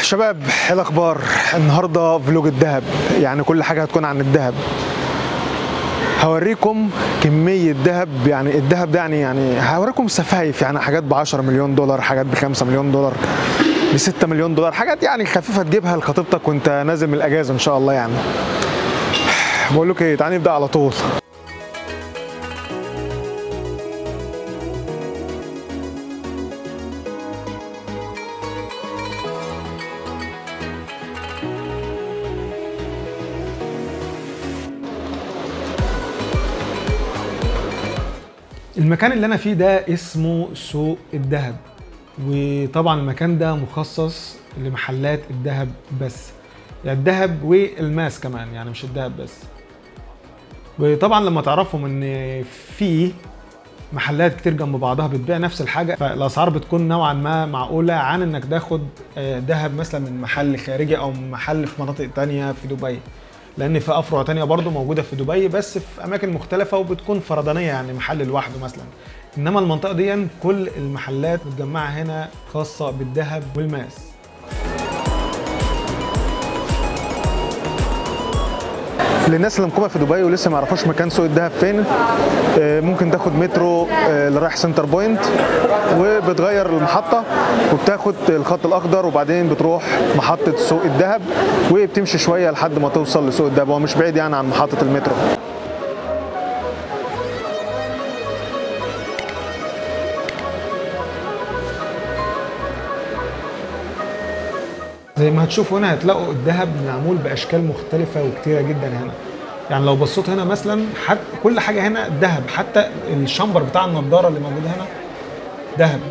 شباب ايه الاخبار النهارده فلوج الذهب يعني كل حاجه هتكون عن الذهب هوريكم كمية ذهب يعني الذهب ده يعني يعني هوريكم سفايف يعني حاجات ب 10 مليون دولار حاجات ب 5 مليون دولار ب 6 مليون دولار حاجات يعني خفيفة تجيبها لخطيبتك وانت نازل من الاجازة ان شاء الله يعني بقول لك ايه تعالى نبدأ على طول المكان اللي انا فيه ده اسمه سوق الذهب وطبعا المكان ده مخصص لمحلات الذهب بس يعني الذهب والماس كمان يعني مش الذهب بس وطبعا لما تعرفهم ان في محلات كتير جنب بعضها بتبيع نفس الحاجه فالاسعار بتكون نوعا ما معقوله عن انك تاخد آه، ذهب مثلا من محل خارجي او من محل في مناطق تانية في دبي لان في افرع تانية برضو موجوده في دبي بس في اماكن مختلفه وبتكون فردانيه يعني محل لوحده مثلا انما المنطقه دي كل المحلات متجمعه هنا خاصه بالذهب والماس للناس اللي مقيمه في دبي ولسه ما يعرفوش مكان سوق الذهب فين آه، ممكن تاخد مترو آه، اللي رايح سنتر بوينت وبتغير المحطه وبتاخد الخط الاخضر وبعدين بتروح محطه سوق الذهب وبتمشي شويه لحد ما توصل لسوق الذهب هو مش بعيد يعني عن محطه المترو زي ما هتشوفوا هنا هتلاقوا الذهب معمول باشكال مختلفه وكتيره جدا هنا يعني لو بصيت هنا مثلا حتى كل حاجه هنا ذهب حتى الشامبر بتاع النضاره اللي موجود هنا ذهب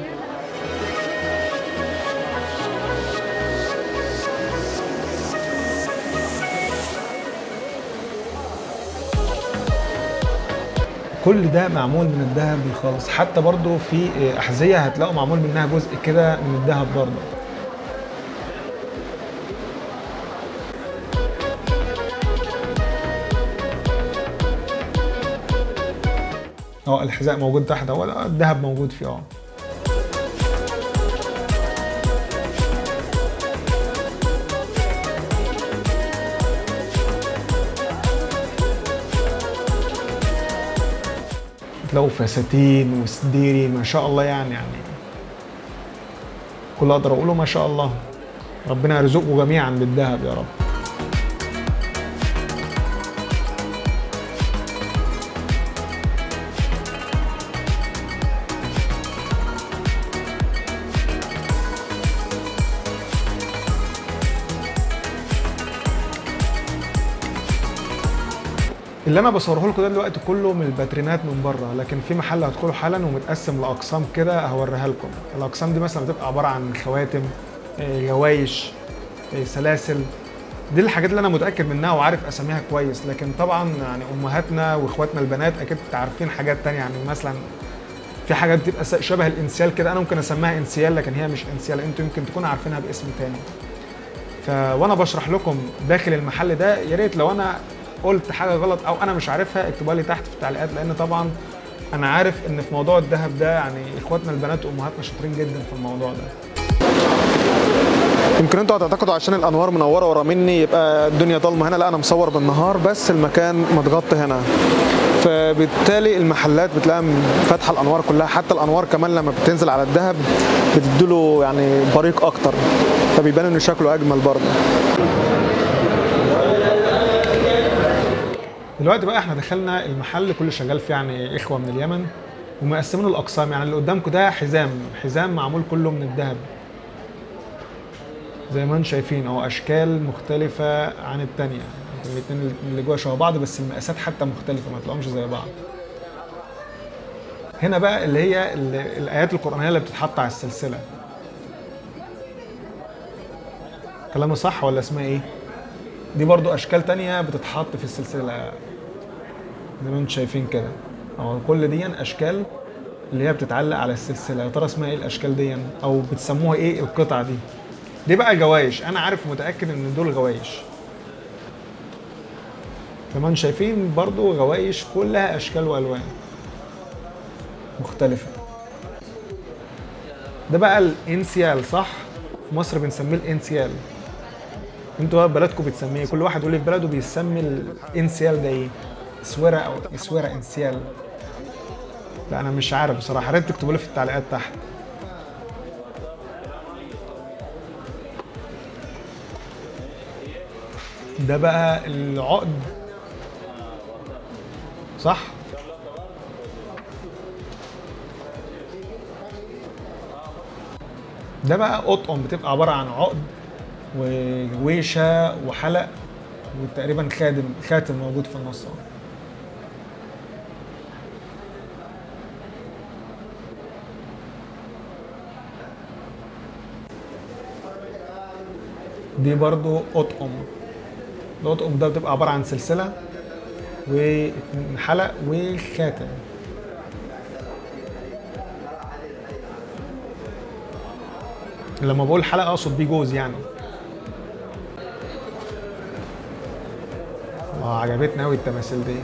كل ده معمول من الذهب الخالص حتى برضو في احذيه هتلاقوا معمول منها جزء كده من الذهب برضو اه الحذاء موجود تحت اهو لا، الذهب موجود فيه اه تلاقوا فساتين وسديري ما شاء الله يعني يعني كل اقدر اقوله ما شاء الله ربنا يرزقكم جميعا بالذهب يا رب اللي انا بصوره لكم ده دلوقتي كله من الباترينات من بره لكن في محل هدخله حالا ومتقسم لاقسام كده هوريها لكم الاقسام دي مثلا بتبقى عباره عن خواتم آه، جوايش آه، سلاسل دي الحاجات اللي انا متاكد منها وعارف اساميها كويس لكن طبعا يعني امهاتنا واخواتنا البنات اكيد عارفين حاجات تانية يعني مثلا في حاجات بتبقى س- شبه الانسيال كده انا ممكن اسميها انسيال لكن هي مش انسيال انتوا يمكن تكونوا عارفينها باسم تاني ف وانا بشرح لكم داخل المحل ده يا ريت لو انا قلت حاجه غلط او انا مش عارفها اكتبوها لي تحت في التعليقات لان طبعا انا عارف ان في موضوع الذهب ده يعني اخواتنا البنات وامهاتنا شاطرين جدا في الموضوع ده يمكن انتوا هتعتقدوا عشان الانوار منوره ورا مني يبقى الدنيا ضلمه هنا لا انا مصور بالنهار بس المكان متغطي هنا فبالتالي المحلات بتلاقي فاتحه الانوار كلها حتى الانوار كمان لما بتنزل على الذهب بتديله يعني بريق اكتر فبيبان ان شكله اجمل برضه دلوقتي بقى احنا دخلنا المحل كله شغال فيه يعني اخوه من اليمن ومقسمينه الاقسام يعني اللي قدامكم ده حزام حزام معمول كله من الذهب زي ما انتم شايفين اهو اشكال مختلفه عن التانية الاثنين اللي جوه شبه بعض بس المقاسات حتى مختلفه ما تلاقوهمش زي بعض هنا بقى اللي هي ال- الايات القرانيه اللي بتتحط على السلسله كلامي صح ولا اسمها ايه دي برضو اشكال تانية بتتحط في السلسله زي ما انتم شايفين كده اهو كل دي اشكال اللي هي بتتعلق على السلسله يا ترى اسمها ايه الاشكال دي او بتسموها ايه القطعه دي دي بقى جوايش انا عارف متاكد ان دول جوايش كمان شايفين برضو غوايش كلها اشكال والوان مختلفه ده بقى الانسيال صح في مصر بنسميه الانسيال انتوا بقى بلدكم بتسميه كل واحد يقول لي في بلده بيسمي الانسيال ده ايه اسوره او اسوره انسيال لا انا مش عارف بصراحه يا ريت تكتبوا لي في التعليقات تحت ده بقى العقد صح ده بقى قطقم بتبقى عباره عن عقد وويشه وحلق وتقريبا خادم خاتم موجود في النص اهو دي برضو قطقم القطقم ده بتبقى عبارة عن سلسلة وحلق وخاتم لما بقول حلقة اقصد بيه جوز يعني الله عجبتني قوي التماثيل دي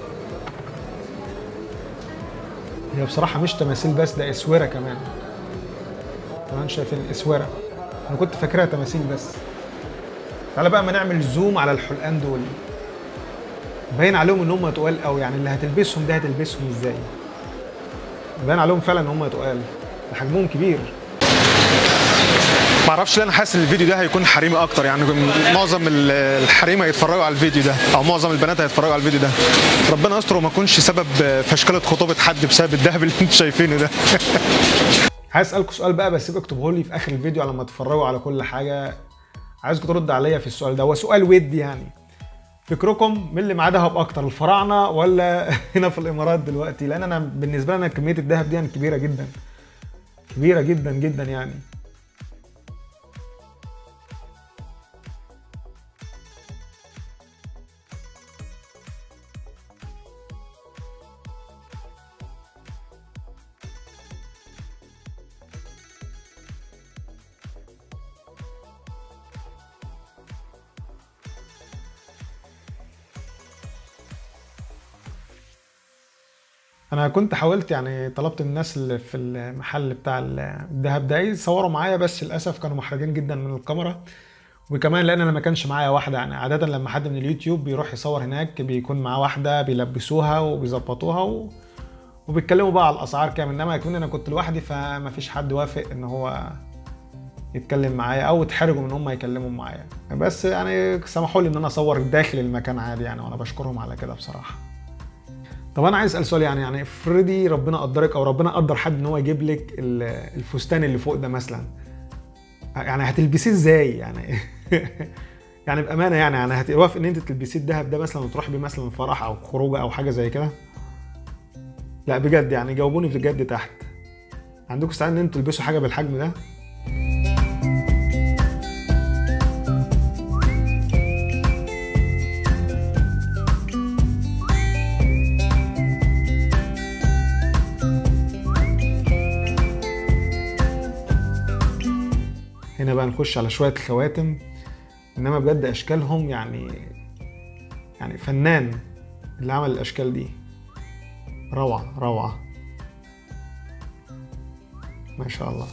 هي بصراحة مش تماثيل بس ده اسورة كمان كمان شايفين اسورة انا كنت فاكرها تماثيل بس تعالى بقى ما نعمل زوم على الحلقان دول باين عليهم ان هم تقال قوي يعني اللي هتلبسهم ده هتلبسهم ازاي باين عليهم فعلا ان هم تقال ده حجمهم كبير معرفش ليه انا حاسس ان الفيديو ده هيكون حريمي اكتر يعني معظم ال- الحريم هيتفرجوا على الفيديو ده او معظم البنات هيتفرجوا على الفيديو ده ربنا يستر وما يكونش سبب فشكله خطوبه حد بسبب الذهب اللي انتوا شايفينه ده عايز اسالكم سؤال بقى بس يبقى اكتبوه لي في اخر الفيديو على ما تتفرجوا على كل حاجه عايزكم ترد عليا في السؤال ده هو سؤال ودي يعني فكركم مين اللي معاه دهب اكتر الفراعنه ولا هنا في الامارات دلوقتي لان انا بالنسبه لي انا كميه الذهب دي يعني كبيره جدا كبيره جدا جدا يعني انا كنت حاولت يعني طلبت الناس اللي في المحل بتاع الذهب ده يصوروا معايا بس للاسف كانوا محرجين جدا من الكاميرا وكمان لان انا ما كانش معايا واحده يعني عاده لما حد من اليوتيوب بيروح يصور هناك بيكون معاه واحده بيلبسوها وبيظبطوها و... وبيتكلموا بقى على الاسعار كام انما يكون انا كنت لوحدي فما فيش حد وافق ان هو يتكلم معايا او اتحرجوا من هم يكلموا معايا بس يعني سمحوا لي ان انا اصور داخل المكان عادي يعني وانا بشكرهم على كده بصراحه طب انا عايز اسال سؤال يعني يعني افرضي ربنا قدرك او ربنا قدر حد ان هو يجيب لك ال- الفستان اللي فوق ده مثلا يعني هتلبسيه ازاي يعني يعني بامانه يعني يعني هتوافق ان انت تلبسيه الدهب ده مثلا وتروح بيه مثلا فرح او خروجه او حاجه زي كده لا بجد يعني جاوبوني بجد تحت عندكم استعداد ان انتوا تلبسوا حاجه بالحجم ده هنا بقى نخش على شويه خواتم انما بجد اشكالهم يعني يعني فنان اللي عمل الاشكال دي روعه روعه ما شاء الله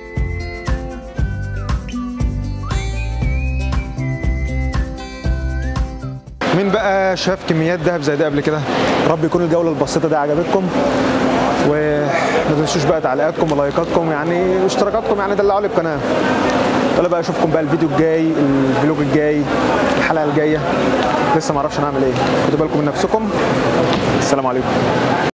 مين بقى شاف كميات ذهب زي ده قبل كده رب يكون الجوله البسيطه دي عجبتكم وما تنسوش بقى تعليقاتكم ولايكاتكم يعني واشتراكاتكم يعني دلعوا لي القناه ولا بقى اشوفكم بقى الفيديو الجاي الفلوج الجاي الحلقه الجايه لسه ما اعرفش انا هعمل ايه خدوا بالكم من نفسكم السلام عليكم